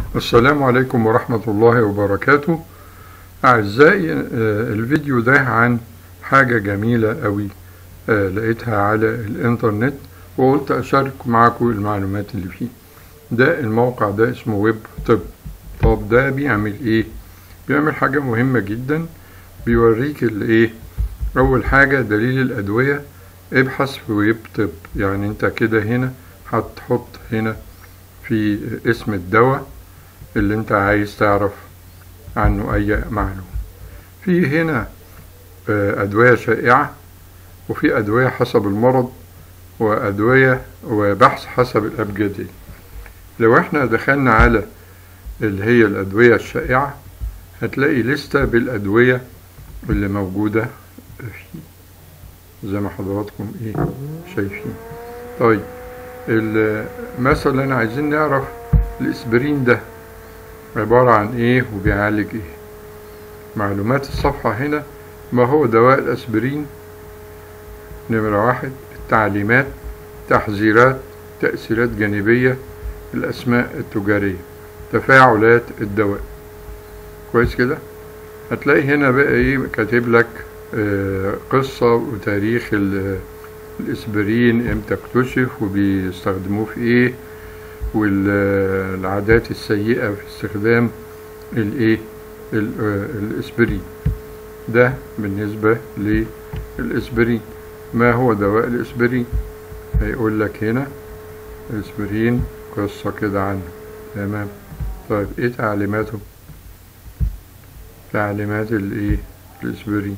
السلام عليكم ورحمة الله وبركاته أعزائي آه، الفيديو ده عن حاجة جميلة أوي آه، لقيتها على الإنترنت وقلت أشارك معاكم المعلومات اللي فيه ده الموقع ده اسمه ويب طب طب ده بيعمل إيه؟ بيعمل حاجة مهمة جدا بيوريك الإيه؟ أول حاجة دليل الأدوية ابحث في ويب طب يعني أنت كده هنا هتحط هنا في اسم الدواء اللي انت عايز تعرف عنه اي معلومة في هنا آه، ادوية شائعة وفي ادوية حسب المرض وادوية وبحث حسب الابجدية لو احنا دخلنا على اللي هي الادوية الشائعة هتلاقي لستة بالادوية اللي موجودة فيه زي ما حضراتكم ايه شايفين طيب ال- مثلا عايزين نعرف الاسبرين ده عبارة عن ايه وبيعالج ايه معلومات الصفحة هنا ما هو دواء الاسبرين نمرة واحد التعليمات تحذيرات تأثيرات جانبية الأسماء التجارية تفاعلات الدواء كويس كده هتلاقي هنا بقى ايه كاتب لك آه، قصة وتاريخ ال- الاسبرين امتى اكتشف وبيستخدموه في ايه والعادات السيئة في استخدام الايه ال- آه، الاسبرين ده بالنسبة للاسبرين ما هو دواء الاسبرين هيقول لك هنا الاسبرين قصة كده عنه تمام طيب ايه تعليماته تعليمات الايه الاسبرين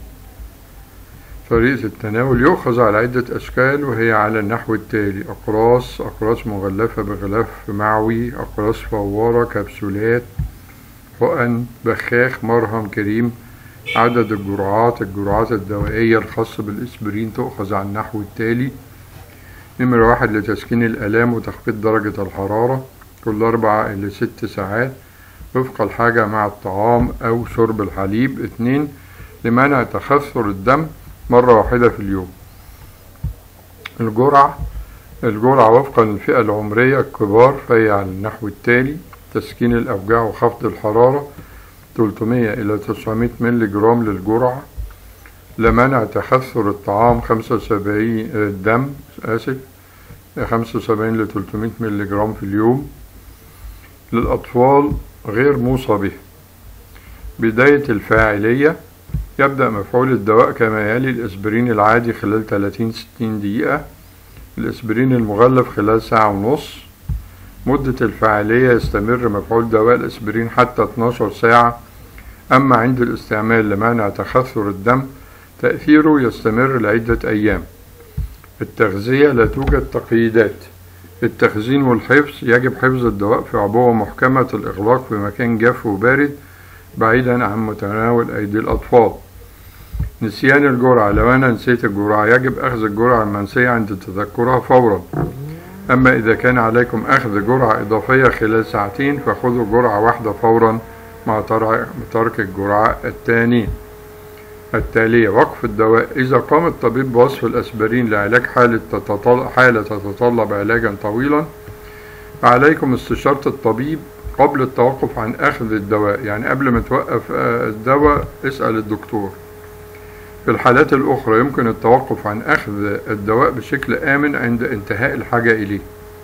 طريقة التناول يؤخذ على عدة أشكال وهي على النحو التالي أقراص أقراص مغلفة بغلاف معوي أقراص فوارة كبسولات حقن بخاخ مرهم كريم عدد الجرعات الجرعات الدوائية الخاصة بالإسبرين تؤخذ على النحو التالي نمرة واحد لتسكين الآلام وتخفيض درجة الحرارة كل أربعة إلى ست ساعات وفق الحاجة مع الطعام أو شرب الحليب اتنين لمنع تخثر الدم مرة واحدة في اليوم الجرعة الجرعة وفقا للفئة العمرية الكبار فهي على النحو التالي تسكين الأوجاع وخفض الحرارة 300 إلى 900 مللي جرام للجرعة لمنع تخثر الطعام 75 الدم آسف 75 ل 300 مللي جرام في اليوم للأطفال غير موصى به بداية الفاعلية يبدأ مفعول الدواء كما يلي الإسبرين العادي خلال 30 60 دقيقة الإسبرين المغلف خلال ساعة ونص مدة الفاعلية يستمر مفعول دواء الإسبرين حتى 12 ساعة أما عند الاستعمال لمنع تخثر الدم تأثيره يستمر لعدة أيام التغذية لا توجد تقييدات التخزين والحفظ يجب حفظ الدواء في عبوة محكمة الإغلاق في مكان جاف وبارد بعيدا عن متناول أيدي الأطفال نسيان الجرعة لو أنا نسيت الجرعة يجب أخذ الجرعة المنسية عند تذكرها فورا أما إذا كان عليكم أخذ جرعة إضافية خلال ساعتين فخذوا جرعة واحدة فورا مع تر- ترك الجرعة الثانية التالية وقف الدواء إذا قام الطبيب بوصف الأسبرين لعلاج حالة تتطلب, حالة تتطلب علاجا طويلا فعليكم استشارة الطبيب قبل التوقف عن أخذ الدواء يعني قبل ما توقف آه، الدواء اسأل الدكتور في الحالات الأخرى يمكن التوقف عن أخذ الدواء بشكل آمن عند انتهاء الحاجة إليه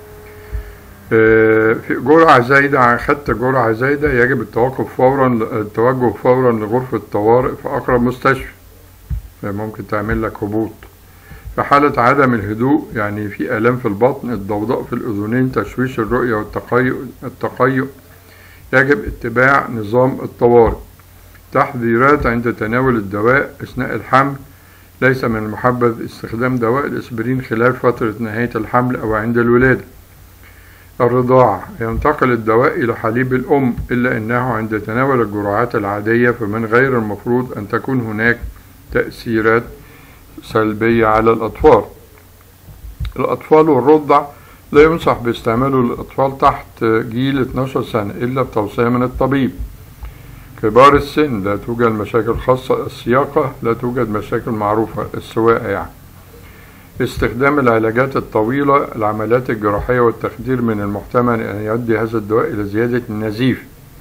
آه، في جرعة زايدة أخذت جرعة زايدة يجب التوقف فورا التوجه فورا لغرفة طوارئ في أقرب مستشفى ممكن تعمل لك هبوط في حالة عدم الهدوء يعني في آلام في البطن الضوضاء في الأذنين تشويش الرؤية والتقيؤ التقيؤ يجب اتباع نظام الطوارئ تحذيرات عند تناول الدواء أثناء الحمل ليس من المحبذ استخدام دواء الإسبرين خلال فترة نهاية الحمل أو عند الولادة الرضاعة ينتقل الدواء إلى حليب الأم إلا أنه عند تناول الجرعات العادية فمن غير المفروض أن تكون هناك تأثيرات سلبية على الأطفال الأطفال والرضع لا ينصح باستعماله للأطفال تحت جيل 12 سنة إلا بتوصية من الطبيب كبار السن لا توجد مشاكل خاصة السياقة لا توجد مشاكل معروفة السواقة يعني استخدام العلاجات الطويلة العمليات الجراحية والتخدير من المحتمل أن يؤدي هذا الدواء إلى زيادة النزيف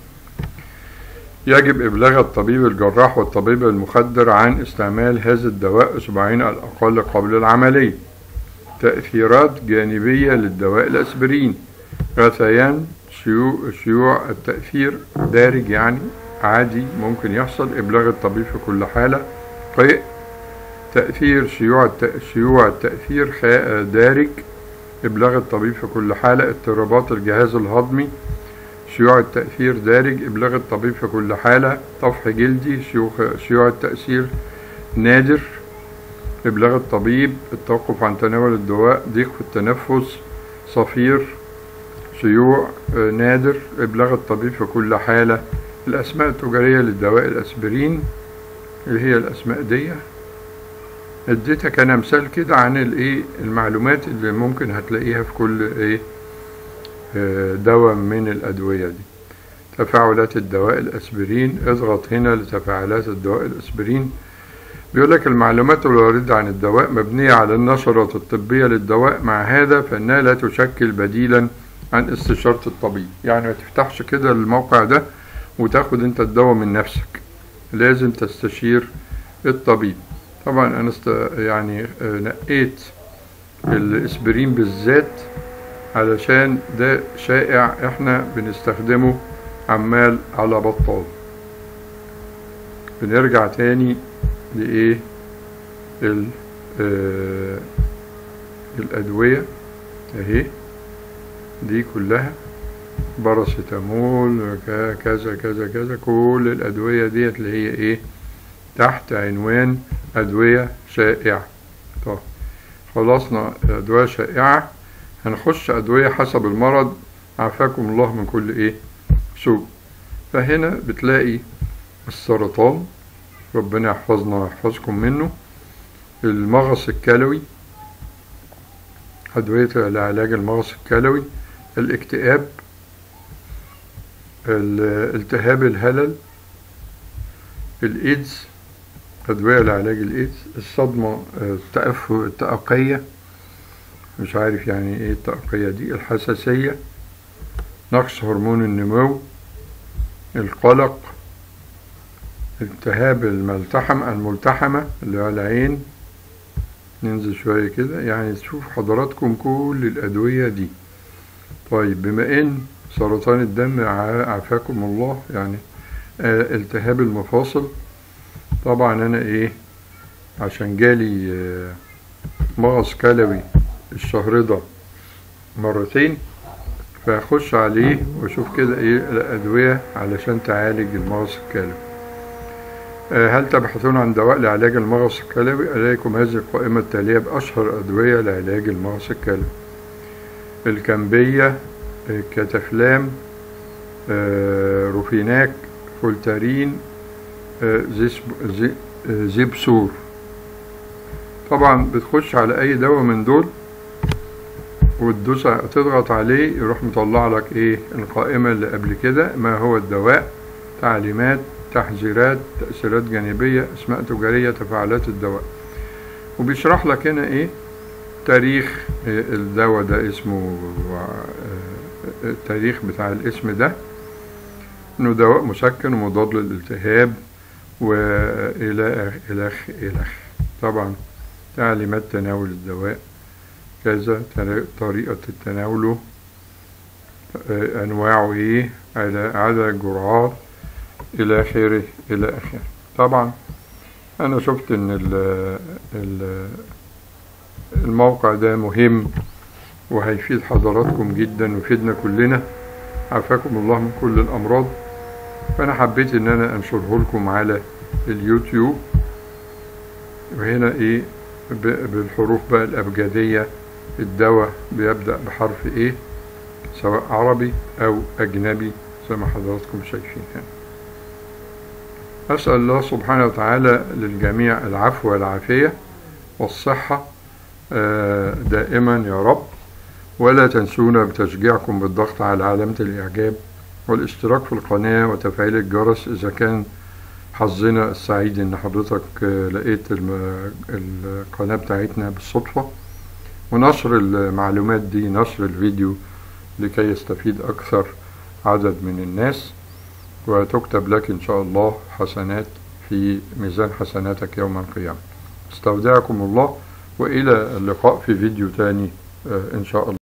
يجب إبلاغ الطبيب الجراح والطبيب المخدر عن استعمال هذا الدواء أسبوعين على الأقل قبل العملية تأثيرات جانبية للدواء الأسبرين غثيان شيوع, شيوع التأثير دارج يعني عادي ممكن يحصل إبلاغ الطبيب في كل حالة قيء تأثير شيوع شيوع التأثير دارج إبلاغ الطبيب في كل حالة اضطرابات الجهاز الهضمي شيوع التأثير دارج إبلاغ الطبيب في كل حالة طفح جلدي شيوع التأثير نادر إبلاغ الطبيب التوقف عن تناول الدواء ضيق في التنفس صفير شيوع نادر إبلاغ الطبيب في كل حالة الأسماء التجارية للدواء الأسبرين اللي هي الأسماء دي اديتها كمثال كده عن الايه المعلومات اللي ممكن هتلاقيها في كل ايه دواء من الأدوية دي تفاعلات الدواء الأسبرين اضغط هنا لتفاعلات الدواء الأسبرين بيقول لك المعلومات الواردة عن الدواء مبنية على النشرات الطبية للدواء مع هذا فإنها لا تشكل بديلا عن استشارة الطبيب يعني ما تفتحش كده الموقع ده وتاخد انت الدواء من نفسك لازم تستشير الطبيب طبعا انا است... يعني نقيت الاسبرين بالذات علشان ده شائع احنا بنستخدمه عمال على بطال بنرجع تاني لايه ال... آه... الادوية اهي دي كلها باراسيتامول كذا كذا كذا كل الأدوية ديت اللي هي إيه تحت عنوان أدوية شائعة طب خلصنا أدوية شائعة هنخش أدوية حسب المرض عافاكم الله من كل إيه سوء فهنا بتلاقي السرطان ربنا يحفظنا ويحفظكم منه المغص الكلوي أدوية لعلاج المغص الكلوي الاكتئاب التهاب الهلل الإيدز أدوية لعلاج الإيدز الصدمة التأف التأقية مش عارف يعني إيه التأقية دي الحساسية نقص هرمون النمو القلق التهاب الملتحم الملتحمة اللي هو العين ننزل شوية كده يعني تشوف حضراتكم كل الأدوية دي طيب بما إن سرطان الدم عافاكم الله يعني آه التهاب المفاصل طبعا أنا إيه عشان جالي آه مغص كلوي الشهر ده مرتين فأخش عليه وأشوف كده إيه الأدوية علشان تعالج المغص الكلوي هل تبحثون عن دواء لعلاج المغص الكلوي؟ إليكم هذه القائمة التالية بأشهر أدوية لعلاج المغص الكلوي الكمبية كتفلام روفيناك فولتارين زيبسور طبعا بتخش على أي دواء من دول وتدوس تضغط عليه يروح مطلع لك ايه القائمة اللي قبل كده ما هو الدواء تعليمات تحذيرات تأثيرات جانبية أسماء تجارية تفاعلات الدواء وبيشرح لك هنا إيه تاريخ الدواء ده اسمه التاريخ بتاع الاسم ده إنه دواء مسكن ومضاد للالتهاب وإلى إلى إلى طبعا تعليمات تناول الدواء كذا طريقة تناوله أنواعه إيه على عدد الجرعات إلى آخره إلى آخره طبعا أنا شفت إن ال ال الموقع ده مهم وهيفيد حضراتكم جدا ويفيدنا كلنا عافاكم الله من كل الأمراض فأنا حبيت إن أنا أنشره لكم على اليوتيوب وهنا إيه بالحروف بقى الأبجدية الدواء بيبدأ بحرف إيه سواء عربي أو أجنبي زي ما حضراتكم شايفين هنا أسأل الله سبحانه وتعالى للجميع العفو والعافية والصحة دائما يا رب ولا تنسونا بتشجيعكم بالضغط على علامة الإعجاب والاشتراك في القناة وتفعيل الجرس إذا كان حظنا السعيد إن حضرتك لقيت القناة بتاعتنا بالصدفة ونشر المعلومات دي نشر الفيديو لكي يستفيد أكثر عدد من الناس وتكتب لك إن شاء الله حسنات في ميزان حسناتك يوم القيامة استودعكم الله وإلى اللقاء في فيديو تاني إن شاء الله